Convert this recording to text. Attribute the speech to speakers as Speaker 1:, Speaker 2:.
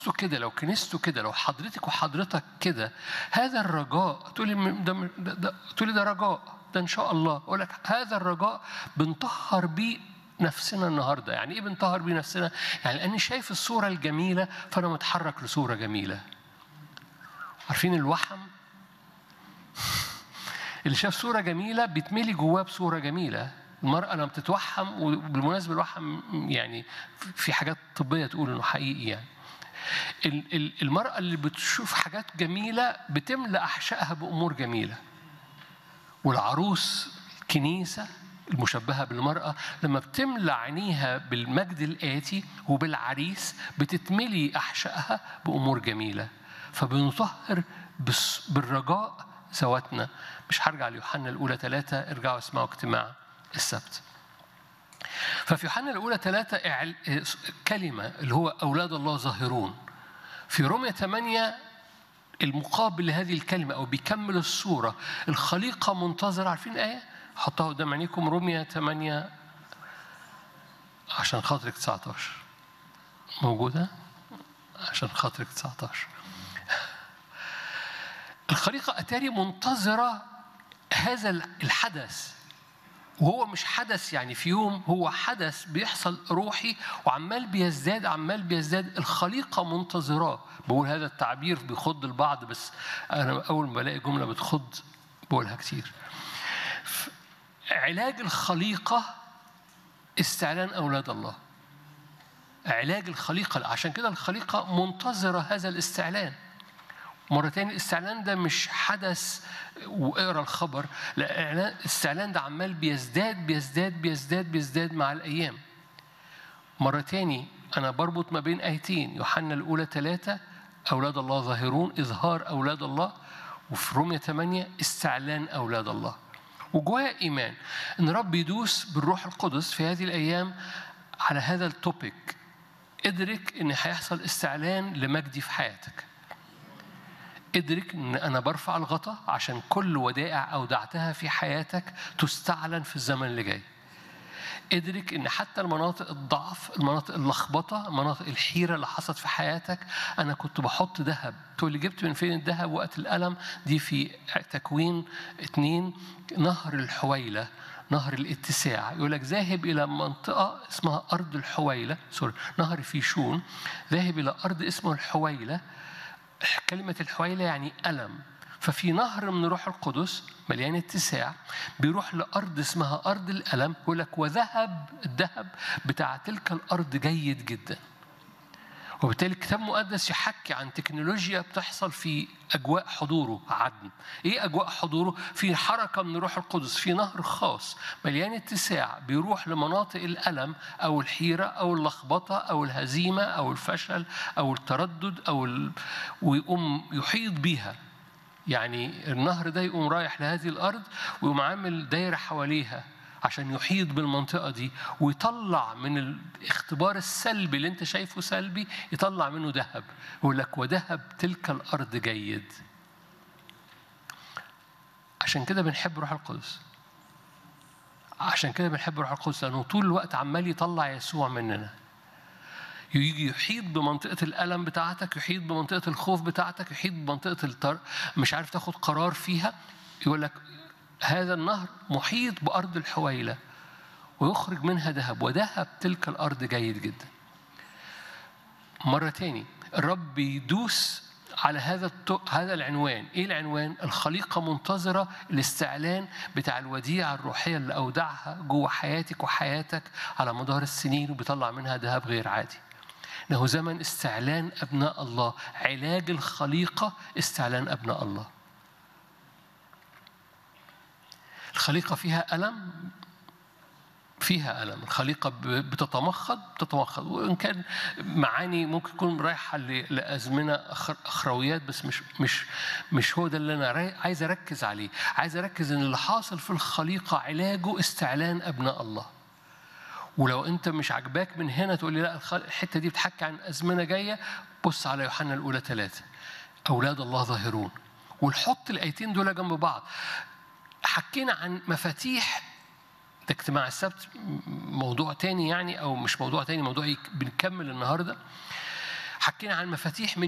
Speaker 1: كنيسته كده لو كنيسته كده لو حضرتك وحضرتك كده هذا الرجاء تقولي م- ده م- ده, ده تقولي ده رجاء ده ان شاء الله اقول لك هذا الرجاء بنطهر بيه نفسنا النهارده يعني ايه بنطهر بيه نفسنا يعني لاني شايف الصوره الجميله فانا متحرك لصوره جميله عارفين الوحم اللي شاف صورة جميلة بيتملي جواه بصورة جميلة المرأة لما بتتوحم وبالمناسبة الوحم يعني في حاجات طبية تقول إنه حقيقي يعني ال- ال- المرأة اللي بتشوف حاجات جميلة بتملأ أحشائها بأمور جميلة والعروس الكنيسة المشبهة بالمرأة لما بتملى عينيها بالمجد الآتي وبالعريس بتتملي أحشائها بأمور جميلة فبنطهر بس- بالرجاء ذواتنا مش هرجع ليوحنا الأولى ثلاثة ارجعوا اسمعوا اجتماع السبت ففي يوحنا الأولى ثلاثة إعل- كلمة اللي هو أولاد الله ظاهرون في رومية 8 المقابل لهذه الكلمة أو بيكمل الصورة الخليقة منتظرة عارفين آية؟ حطها قدام عينيكم رومية 8 عشان خاطرك 19 موجودة؟ عشان خاطرك 19 الخليقة أتاري منتظرة هذا الحدث وهو مش حدث يعني في يوم هو حدث بيحصل روحي وعمال بيزداد عمال بيزداد الخليقة منتظراه بقول هذا التعبير بيخض البعض بس أنا أول ما بلاقي جملة بتخض بقولها كتير ف- علاج الخليقة استعلان أولاد الله علاج الخليقة عشان كده الخليقة منتظرة هذا الاستعلان مرة تاني الاستعلان ده مش حدث واقرا الخبر لا إعلان- الاستعلان ده عمال بيزداد بيزداد بيزداد بيزداد مع الأيام مرة تاني أنا بربط ما بين آيتين يوحنا الأولى ثلاثة أولاد الله ظاهرون إظهار أولاد الله وفي رومية 8 استعلان أولاد الله وجوايا إيمان إن رب يدوس بالروح القدس في هذه الأيام على هذا التوبيك ادرك إن هيحصل استعلان لمجدي في حياتك ادرك ان انا برفع الغطاء عشان كل ودائع اودعتها في حياتك تستعلن في الزمن اللي جاي ادرك ان حتى المناطق الضعف المناطق اللخبطه مناطق الحيره اللي حصلت في حياتك انا كنت بحط ذهب تقول لي جبت من فين الذهب وقت الالم دي في تكوين اتنين نهر الحويله نهر الاتساع يقول لك ذاهب الى منطقه اسمها ارض الحويله سوري نهر فيشون ذاهب الى ارض اسمه الحويله كلمة الحويلة يعني ألم ففي نهر من روح القدس مليان اتساع بيروح لأرض اسمها أرض الألم يقول لك وذهب الذهب بتاع تلك الأرض جيد جدا وبالتالي الكتاب المقدس يحكي عن تكنولوجيا بتحصل في اجواء حضوره عدن ايه اجواء حضوره في حركه من روح القدس في نهر خاص مليان اتساع بيروح لمناطق الالم او الحيره او اللخبطه او الهزيمه او الفشل او التردد او ال... ويقوم يحيط بيها يعني النهر ده يقوم رايح لهذه الارض ويقوم عامل دايره حواليها عشان يحيط بالمنطقة دي ويطلع من الاختبار السلبي اللي انت شايفه سلبي يطلع منه ذهب يقول لك وذهب تلك الأرض جيد عشان كده بنحب روح القدس عشان كده بنحب روح القدس لأنه طول الوقت عمال يطلع يسوع مننا يجي يحيط بمنطقة الألم بتاعتك يحيط بمنطقة الخوف بتاعتك يحيط بمنطقة التر... مش عارف تاخد قرار فيها يقول لك هذا النهر محيط بأرض الحويلة ويخرج منها ذهب وذهب تلك الأرض جيد جدا مرة تاني الرب يدوس على هذا التو... هذا العنوان ايه العنوان الخليقه منتظره الاستعلان بتاع الوديعه الروحيه اللي اودعها جوه حياتك وحياتك على مدار السنين وبيطلع منها ذهب غير عادي انه زمن استعلان ابناء الله علاج الخليقه استعلان ابناء الله الخليقة فيها ألم فيها ألم الخليقة بتتمخض بتتمخض وإن كان معاني ممكن تكون رايحة لأزمنة أخرويات بس مش مش مش هو ده اللي أنا عايز أركز عليه عايز أركز إن اللي حاصل في الخليقة علاجه استعلان أبناء الله ولو أنت مش عاجباك من هنا تقول لي لا الحتة دي بتحكي عن أزمنة جاية بص على يوحنا الأولى ثلاثة أولاد الله ظاهرون ونحط الآيتين دول جنب بعض حكينا عن مفاتيح ده اجتماع السبت موضوع تاني يعني او مش موضوع تاني موضوع بنكمل النهارده حكينا عن مفاتيح من